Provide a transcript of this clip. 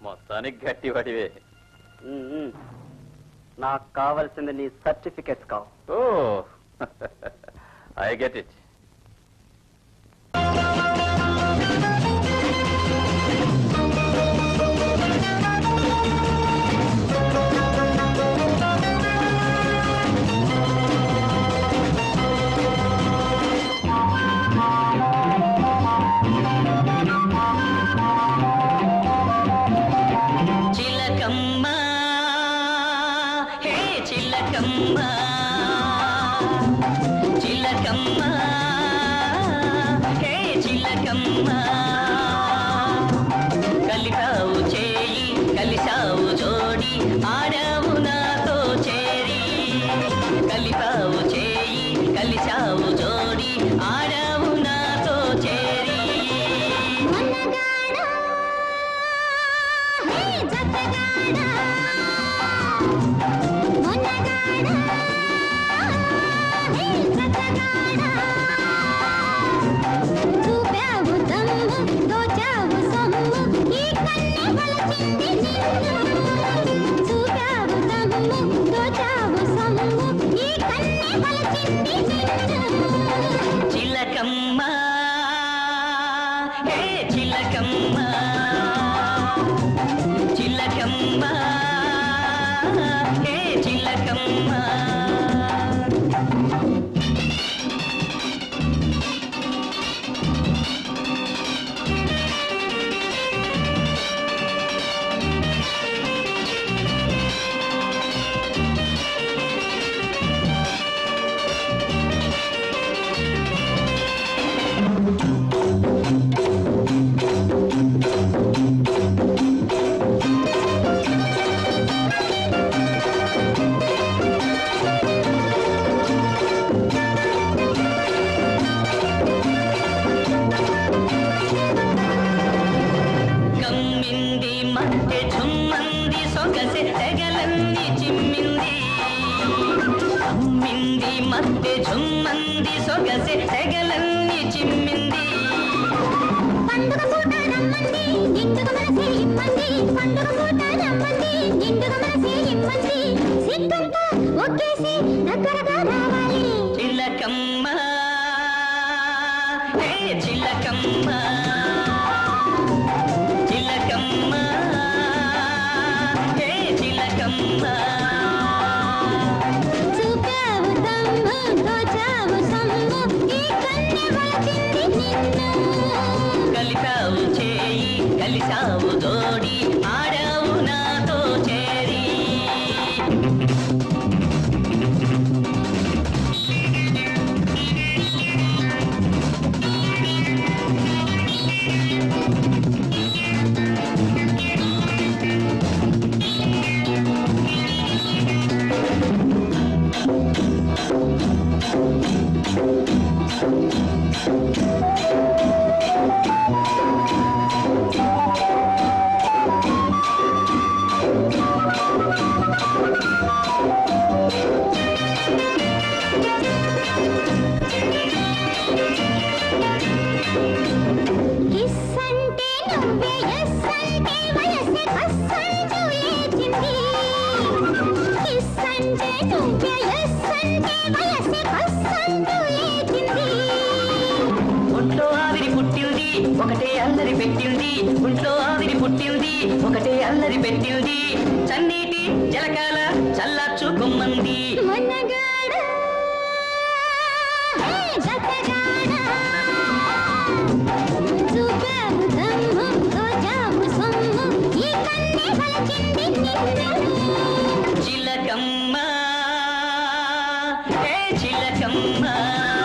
మొత్తానికి గట్టి పడివే ఉమ్. నాకు కావలసింది నీ సర్టిఫికెట్స్ కావు ఓ ఐ గెట్ ఇట్ చిలకమ్మ హే చిలకమ్మ చిలకమ్మ హే చిలకమ్మ కలిపావు చేయి కలిసావు జోడి ఆడావు నాతో చేరి కలిపావు చేయి కలిసావు జోడి ఆడావు నాతో చేరి చిలకమ్మ హే చిలకమ్మ చిలకమ్మ హే చిలకమ్మ కమ్మింది మట్టె చుమ్మంది సొగసె తెగలన్నీ చిమ్మింది కమ్మింది మట్టె చుమ్మంది సొగసె తెగలన్నీ చిమ్మింది పండుగ పూట రమ్మంది నిండుగా మనసే ఇమ్మంది పండుగ పూట రమ్మంది నిండుగా మనసే ఇమ్మంది సిద్ధంతా ఒకేసి దగ్గరగా రావాలి చిలకమ్మ హే చిలకమ్మ చిలకమ్మ హే చిలకమ్మ చూపావు తమ్ము దోచావు సమ్ము ఈ కన్నె వలచింది నిన్ను కలిసావు చేయి కలిసావు జోడి ఆడావు నాతో చేరి కిస్ అంటే నువ్వే ఎస్ అంటే వయసే కస్ అంటూ లేచింది కిస్ అంటే నువ్వే ఎస్ అంటే వయసే కస్ అంటూ లేచింది ఒంట్లో ఆవిరి పుట్టింది ఒకటే అల్లరి పెట్టింది ఒంట్లో ఆవిరి పుట్టింది ఒకటే అల్లరి పెట్టింది చన్నీటి జలకాల చల్లార్చు కొమ్మంది మొన్నగాడ హే జతగాడ చూపావు దమ్ము దోచావు సొమ్ము ఈ కన్నె వలచింది నిన్ను చిలకమ్మ హే చిలకమ్మ